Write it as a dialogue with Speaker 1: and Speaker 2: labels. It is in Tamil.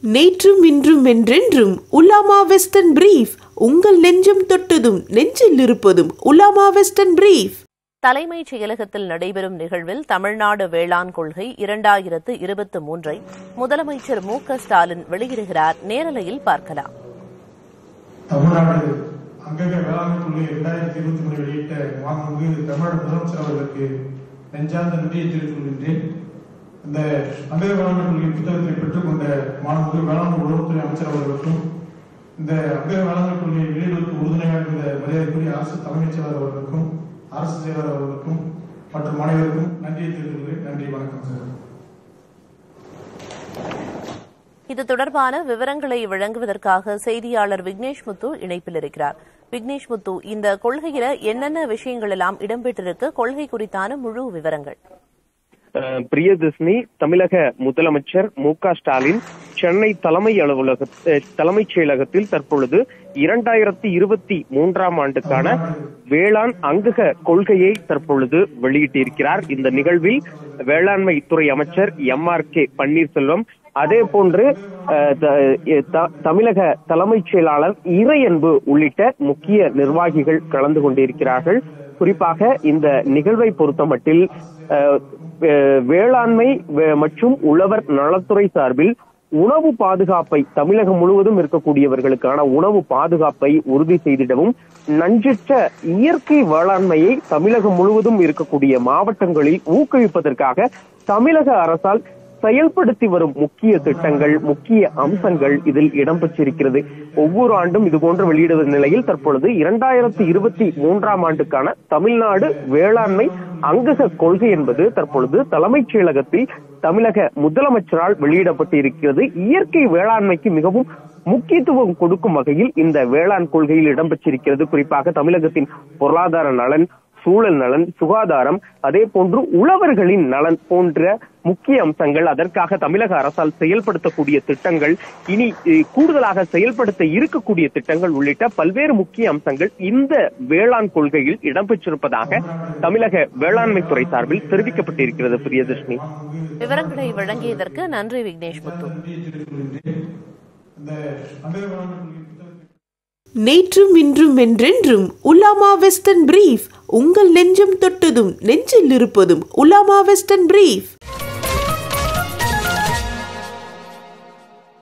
Speaker 1: நேற்றும் இன்றும் என்றென்றும் உலாமா வெஸ்டர்ன் பிரீஃப் உங்கள் நெஞ்சம் தொட்டதும் நெஞ்சில் இருப்பதும் உலாமா வெஸ்டர்ன் பிரீஃப்
Speaker 2: தலைமைச் செயலகத்தில் நடைபெறும் நிகழ்வில் தமிழ்நாடு வேளாண் கொள்கை இரண்டாயிரத்து இருபத்தி மூன்றை முதலமைச்சர் மு க ஸ்டாலின் வெளியிடுகிறார் நேரலையில் பார்க்கலாம்
Speaker 3: தமிழ்நாடு அங்கக வேளாண் கொள்கை இரண்டாயிரத்தி இருபத்தி மூணு வெளியிட்ட மாண்புமிகு தமிழ்நாடு முதலமைச்சர் அவர்களுக்கு நெஞ்சார்ந்த நன்றியை தெரிவித்துக் கொள்கின்றேன் இந்த அங்கக வேளாண் கொள்கை புத்தகத்தை பெற்றுக்கொண்ட மாண்புமிகு வேளாண் உணவுத்துறை அமைச்சர் அவர்களுக்கும் இந்த அங்கக வேளாண் கொள்கையை வெளியிடுவதற்கு உறுதுணையாக இருந்த மரியாதைக்குரிய அரசு தலைமைச் செயலர் அவர்களுக்கும் அரசு செயலர் அவர்களுக்கும் மற்றும் அனைவருக்கும் நன்றியை தெரிவித்துக் கொள்கிறேன் நன்றி வணக்கம் சார்
Speaker 2: இது தொடர்பான விவரங்களை வழங்குவதற்காக செய்தியாளர் விக்னேஷ் முத்து இணைப்பில் இருக்கிறார் விக்னேஷ் முத்து இந்த கொள்கையில என்னென்ன விஷயங்கள் எல்லாம் இடம்பெற்றிருக்கு கொள்கை குறித்தான முழு விவரங்கள்
Speaker 4: அஹ் பிரியதர்ஷினி தமிழக முதலமைச்சர் மு க ஸ்டாலின் சென்னை தலைமை அலுவலக அஹ் தலைமைச் செயலகத்தில் தற்பொழுது இரண்டாயிரத்தி இருபத்தி மூன்றாம் ஆண்டுக்கான வேளாண் அங்கக கொள்கையை தற்பொழுது வெளியிட்டிருக்கிறார் இந்த நிகழ்வில் வேளாண்மை துறை அமைச்சர் எம் ஆர் கே பன்னீர்செல்வம் அதே போன்று அஹ், த- எ- த- தமிழக தலைமைச் செயலாளர் இறையன்பு உள்ளிட்ட முக்கிய நிர்வாகிகள் கலந்து கொண்டிருக்கிறார்கள் குறிப்பாக இந்த நிகழ்வை பொறுத்தமட்டில் அஹ், வே- வேளாண்மை வே- மற்றும் உழவர் நலத்துறை சார்பில் உணவு பாதுகாப்பை தமிழகம் முழுவதும் இருக்கக்கூடியவர்களுக்கான உணவு பாதுகாப்பை உறுதி செய்திடவும் நஞ்சற்ற இயற்கை வேளாண்மையை தமிழகம் முழுவதும் இருக்கக்கூடிய மாவட்டங்களில் ஊக்குவிப்பதற்காக தமிழக அரசால் செயல்படுத்தி வரும் முக்கிய திட்டங்கள் முக்கிய அம்சங்கள் இதில் இடம்பெற்றிருக்கிறது ஒவ்வொரு ஆண்டும் இதுபோன்று வெளியிடுவது நிலையில் தற்பொழுது இரண்டாயிரத்தி இருபத்தி மூன்றாம் ஆண்டுக்கான தமிழ்நாடு வேளாண்மை அங்கக கொள்கை என்பது தற்பொழுது தலைமைச் செயலகத்தில் தமிழக முதலமைச்சரால் வெளியிடப்பட்டிருக்கிறது இயற்கை வேளாண்மைக்கு மிகவும் முக்கியத்துவம் கொடுக்கும் வகையில் இந்த வேளாண் கொள்கையில் இடம்பெற்றிருக்கிறது குறிப்பாக தமிழகத்தின் பொருளாதார நலன் சூழல் நலன் சுகாதாரம் அதே போன்று உழவர்களின் நலன் போன்ற முக்கிய அம்சங்கள் அதற்காக தமிழக அரசால் செயல்படுத்தக்கூடிய திட்டங்கள் இனி அஹ், கூடுதலாக செயல்படுத்த இருக்கக்கூடிய திட்டங்கள் உள்ளிட்ட பல்வேறு முக்கிய அம்சங்கள் இந்த வேளாண் கொள்கையில் இடம்பெற்றிருப்பதாக தமிழக வேளாண்மை துறை சார்பில் தெரிவிக்கப்பட்டிருக்கிறது பிரியதர்ஷினி
Speaker 2: விவரங்களை வழங்கியதற்கு நன்றி விக்னேஷ் முத்து
Speaker 3: நன்றியை தெரிவித்துக் கொள்கின்றேன் இந்த அங்கக வேளாண் கொள்கை புத்தகத்தை
Speaker 1: நேற்றும் இன்றும் என்றென்றும் உலாமா வெஸ்டர்ன் பிரீஃப் உங்கள் நெஞ்சம் தொட்டதும் நெஞ்சில் இருப்பதும் உலாமா வெஸ்டர்ன் பிரீஃப்